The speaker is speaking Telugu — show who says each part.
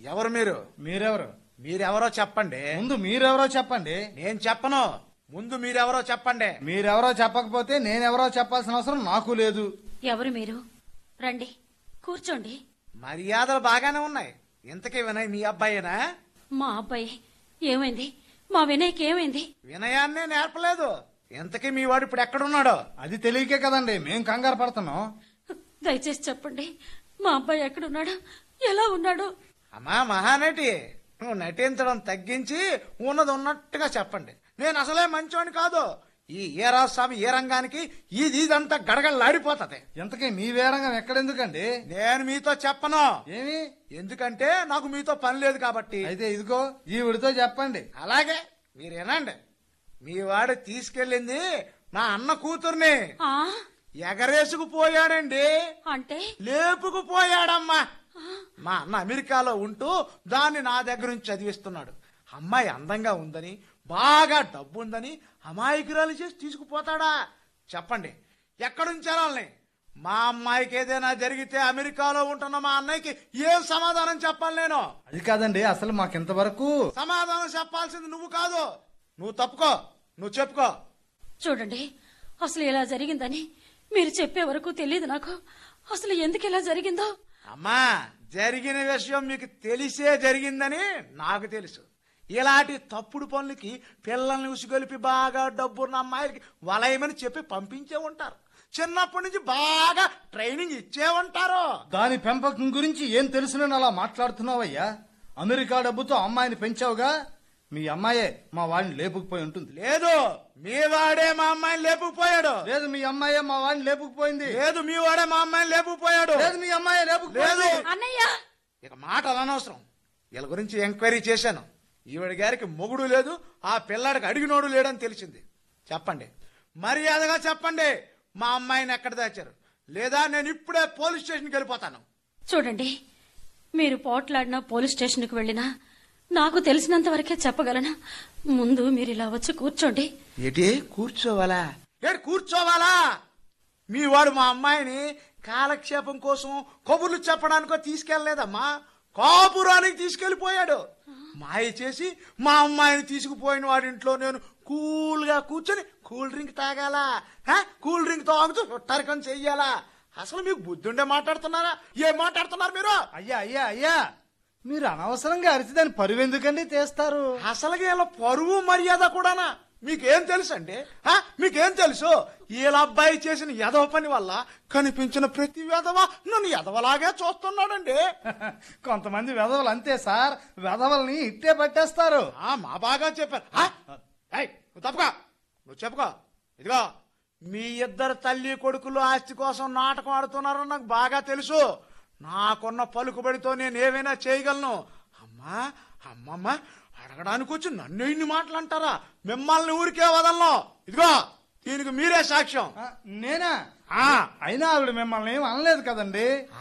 Speaker 1: ఎవరు మీరు
Speaker 2: మీరెవరు
Speaker 1: మీరెవరో చెప్పండి
Speaker 2: ముందు మీరెవరో చెప్పండి
Speaker 1: నేను చెప్పను ముందు మీరెవరో చెప్పండి
Speaker 2: మీరెవరో చెప్పకపోతే నేనెవరో చెప్పాల్సిన అవసరం నాకు లేదు
Speaker 3: ఎవరు మీరు రండి కూర్చోండి
Speaker 1: మర్యాదలు బాగానే ఉన్నాయి ఇంతకీ వినయ్ మీ అబ్బాయేనా
Speaker 3: మా అబ్బాయి ఏమైంది మా వినయ్కి ఏమైంది
Speaker 1: వినయాన్నే నేర్పలేదు ఇంతకీ మీ వాడు ఇప్పుడు ఎక్కడున్నాడో
Speaker 2: అది తెలియకే కదండి మేం కంగారు పడుతున్నాం
Speaker 3: దయచేసి చెప్పండి మా అబ్బాయి ఎక్కడున్నాడు ఎలా ఉన్నాడు
Speaker 1: అమ్మా మహానటి నువ్వు నటించడం తగ్గించి ఉన్నది ఉన్నట్టుగా చెప్పండి నేను అసలే మంచోని కాదు ఈ ఏరాస్వామి ఏ రంగానికి ఇది ఇదంతా గడగడలాడిపోతది
Speaker 2: ఇంతకీ మీ వేరంగం ఎక్కడెందుకండి
Speaker 1: నేను మీతో చెప్పను
Speaker 2: ఏమి
Speaker 1: ఎందుకంటే నాకు మీతో పని లేదు కాబట్టి
Speaker 2: అయితే ఇదిగో ఈవిడితో చెప్పండి
Speaker 1: అలాగే మీరు వినండి మీ వాడు తీసుకెళ్ళింది నా అన్న కూతుర్ని
Speaker 3: ఆ
Speaker 1: ఎగరేసుకుపోయాడండి
Speaker 3: అంటే
Speaker 1: లేపుకుపోయాడమ్మా మా అన్న అమెరికాలో ఉంటూ దాన్ని నా దగ్గర నుంచి చదివిస్తున్నాడు అమ్మాయి అందంగా ఉందని బాగా డబ్బు ఉందని అమాయకురాలు చేసి తీసుకుపోతాడా చెప్పండి ఎక్కడుంచాలని మా అమ్మాయికి ఏదైనా జరిగితే అమెరికాలో ఉంటున్న మా అన్నయ్యకి ఏం సమాధానం చెప్పాలి నేను
Speaker 2: అది కాదండి అసలు మాకింతవరకు
Speaker 1: సమాధానం చెప్పాల్సింది నువ్వు కాదు నువ్వు తప్పుకో నువ్వు చెప్పుకో
Speaker 3: చూడండి అసలు ఇలా జరిగిందని మీరు చెప్పే వరకు తెలియదు నాకు అసలు ఎందుకు ఇలా జరిగిందో
Speaker 1: అమ్మా జరిగిన విషయం మీకు తెలిసే జరిగిందని నాకు తెలుసు ఇలాంటి తప్పుడు పనులకి పిల్లల్ని ఉసిగొలిపి బాగా డబ్బున్న అమ్మాయిలకి వలయమని చెప్పి పంపించే ఉంటారు చిన్నప్పటి నుంచి బాగా ట్రైనింగ్ ఇచ్చే ఉంటారు
Speaker 2: దాని పెంపకం గురించి ఏం తెలుసునని అలా మాట్లాడుతున్నావయ్యా అమెరికా డబ్బుతో అమ్మాయిని పెంచావుగా మీ అమ్మాయే మా వాడిని లేపుకుపోయి ఉంటుంది
Speaker 1: లేదు మీ వాడే మా అమ్మాయిని లేపుకుపోయాడు
Speaker 2: లేదు మీ అమ్మాయే మా వాడిని లేపుకుపోయింది
Speaker 1: లేదు మీ వాడే మా అమ్మాయిని లేపుకుపోయాడు
Speaker 2: లేదు మీ అమ్మాయే లేపుకుపోయింది
Speaker 1: లేదు.
Speaker 3: అన్నయ్య
Speaker 1: ఇక మాటలు అనవసరం వీళ్ళ గురించి ఎంక్వైరీ చేశాను ఈవిడ గారికి మొగుడు లేదు ఆ పిల్లాడికి అడిగినోడు లేడని తెలిసింది చెప్పండి మర్యాదగా చెప్పండి మా అమ్మాయిని ఎక్కడ దాచారు లేదా నేను ఇప్పుడే పోలీస్ స్టేషన్కి వెళ్ళిపోతాను
Speaker 3: చూడండి మీరు పోట్లాడినా పోలీస్ స్టేషన్కి వెళ్ళినా నాకు తెలిసినంత వరకే చెప్పగలను ముందు మీరు ఇలా వచ్చి కూర్చోండి
Speaker 1: ఏంటి కూర్చోవాలా ఏంటి కూర్చోవాలా మీ వాడు మా అమ్మాయిని కాలక్షేపం కోసం కబుర్లు చెప్పడానికో తీసుకెళ్లలేదమ్మా కాపురానికి తీసుకెళ్లిపోయాడు మాయ చేసి మా అమ్మాయిని తీసుకుపోయిన వాడి ఇంట్లో నేను కూల్ గా కూర్చొని కూల్ డ్రింక్ తాగాలా హ? కూల్ డ్రింక్ తాగుతూ టరకం చెయ్యాలా అసలు మీకు బుద్ధుండే మాట్లాడుతున్నారా ఏం మాట్లాడుతున్నారు మీరు
Speaker 2: అయ్యా అయ్యా అయ్యా మీరు అనవసరంగా అరిచి దాన్ని పరువెందుకండి తీస్తారు
Speaker 1: అసలు వీళ్ళ పరువు మర్యాద కూడానా మీకేం తెలుసు అండి హ? మీకేం తెలుసు వీళ్ళ అబ్బాయి చేసిన ఎదవ పని వల్ల కనిపించిన ప్రతి వెధవ నన్ను ఎదవలాగే చూస్తున్నాడండి
Speaker 2: కొంతమంది వెధవలు అంతే సార్ వెధవల్ని ఇట్టే పట్టేస్తారు
Speaker 1: ఆ మా బాగా చెప్పారు హ? ఏయ్, నువ్వు తప్పుకో నువ్వు చెప్పుకో ఇదిగో మీ ఇద్దరు తల్లి కొడుకులు ఆస్తి కోసం నాటకం ఆడుతున్నారని నాకు బాగా తెలుసు నాకున్న పలుకుబడితో నేను ఏవైనా చేయగలను అమ్మా అమ్మమ్మ అడగడానికి వచ్చి నన్ను ఇన్ని మాటలు అంటారా మిమ్మల్ని ఊరికే వదలను ఇదిగో దీనికి మీరే సాక్ష్యం
Speaker 2: ఆ, నేనా
Speaker 1: ఆ
Speaker 2: అయినా ఆవిడ మిమ్మల్ని ఏం అనలేదు కదండి